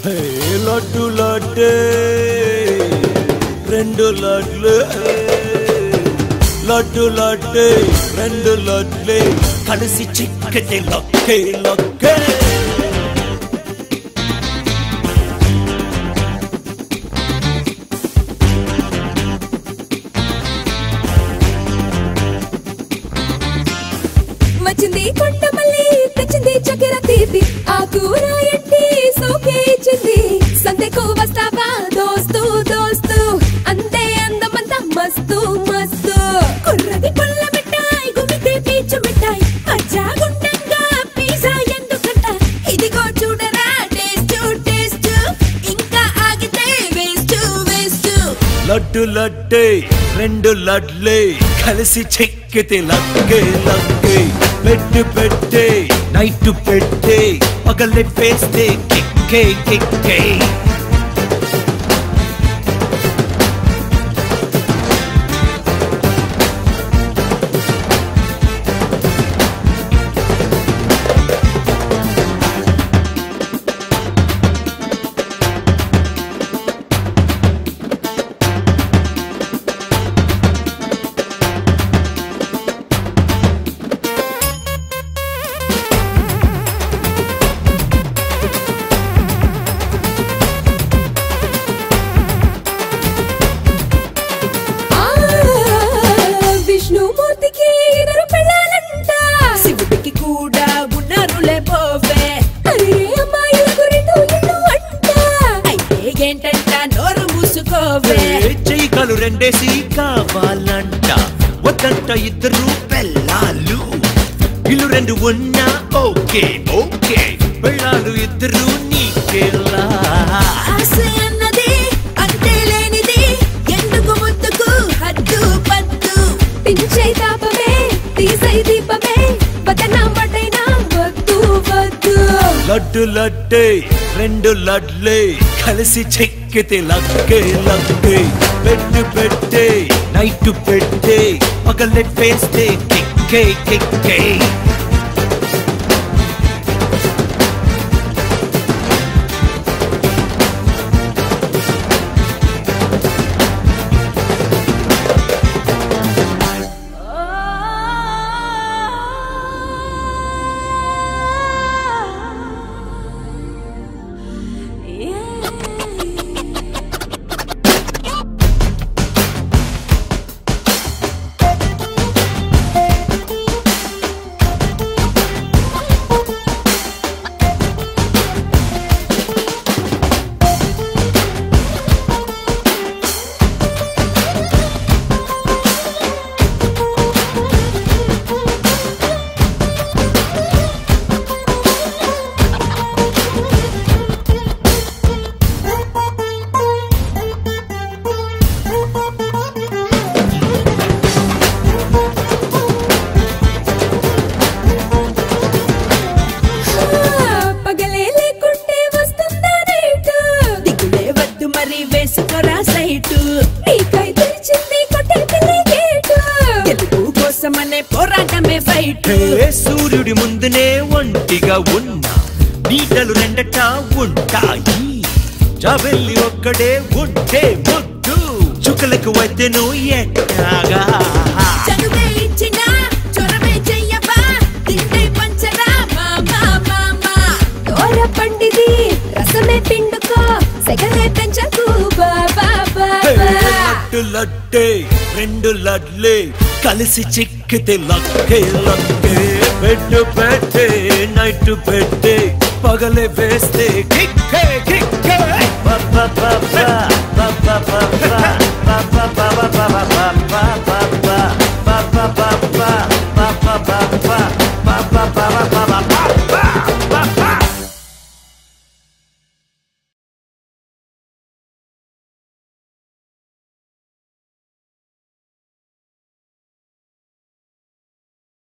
హే, లడ్డు లడ్డే రెండు లడ్లు లడ్డు లడ్డే రెండు లడ్లే కలిసి చిక్కటి లక్కే లక్కే వచ్చింది కొండ మళ్ళీ తెచ్చింది చక్కెర తీపి ఆ కూర ఎట్టి సోకే ఇచ్చింది సంతకు వస్తావా దోస్తు దోస్తు అంతే అందమంతా మస్తు మస్తు కుర్రది పుల్ల మిఠాయి గుమితే పీచు మిఠాయి అజ్జాగుండంగా పిజ్జా ఎందుకంట ఇదిగో చూడరా టేస్ట్ టేస్ట్ ఇంకా ఆగితే వేస్ట్ వేస్ట్ లడ్డు లడ్డే రెండు లడ్లే కలిసి చెక్కితే లక్కే లక్కే పెట్టు పెట్టే నైట్ పెట్టే పగలే పేస్తే కిక్కే కిక్కే ఆ విష్ణుమూర్తికి ఇద్దరు పెళ్ళాలంట శివుడికి కూడా ఉన్నారులే పోవే అరే అమ్మాయిలకు రెండు ఇళ్ళు అంట అయితే ఏంటంట నోరు మూసుకోవే చెయ్యికాలు రెండేసి కావాలంట వద్దంట ఇద్దరు పెళ్ళాలు ఇల్లు రెండు ఉన్నా ఓకే ఓకే పెళ్ళాలు ఇద్దరు నీకేలా ఆశ అన్నది అంతే లేనిది ఎందుకు ముద్దుకు హద్దు పద్దు పించే తాపమే తీసై దీపమే వదనా వడైనా వద్దు వద్దు లడ్డు లడ్డే రెండు లడ్లే కలిసి చెక్కితే లక్కే లక్కే పెట్టు పెట్టే నైట్ పెట్టే పగలే పేస్తే కిక్కే కిక్కే పగలే లేకుంటే వస్తుందా రేటు దిగులే వద్దు మరి వేసుకోరా సైటు నీకై తెరిచింది కొట్టే పిల్లి గేటు గెలుపు కోసమనే పోరాటమే ఫైట్ హే సూర్యుడి ముందునే ఒంటిగా ఉన్నా నీడలు రెండట ఉంటాయి జాబెల్లి ఒక్కడే ఉంటే ముద్దు చుక్కలకు వద్దెను ఎట్టాగా చనువే ఇచ్చిన చొరవే చెయ్యవా తింటే పంచరా మామా మామా దూర పండిది రసమే పిండుకో సెగలే పెంచకు బాబా హే, బాబా లడ్డు లడ్డే రెండు లడ్లే కలిసి చిక్కితే లక్కే లక్కే పెట్టు పెట్టే నైట్ పెట్టే పగలే వేస్తే కిక్కే కిక్కే ba ba ba ba ba ba ba ba ba ba ba ba ba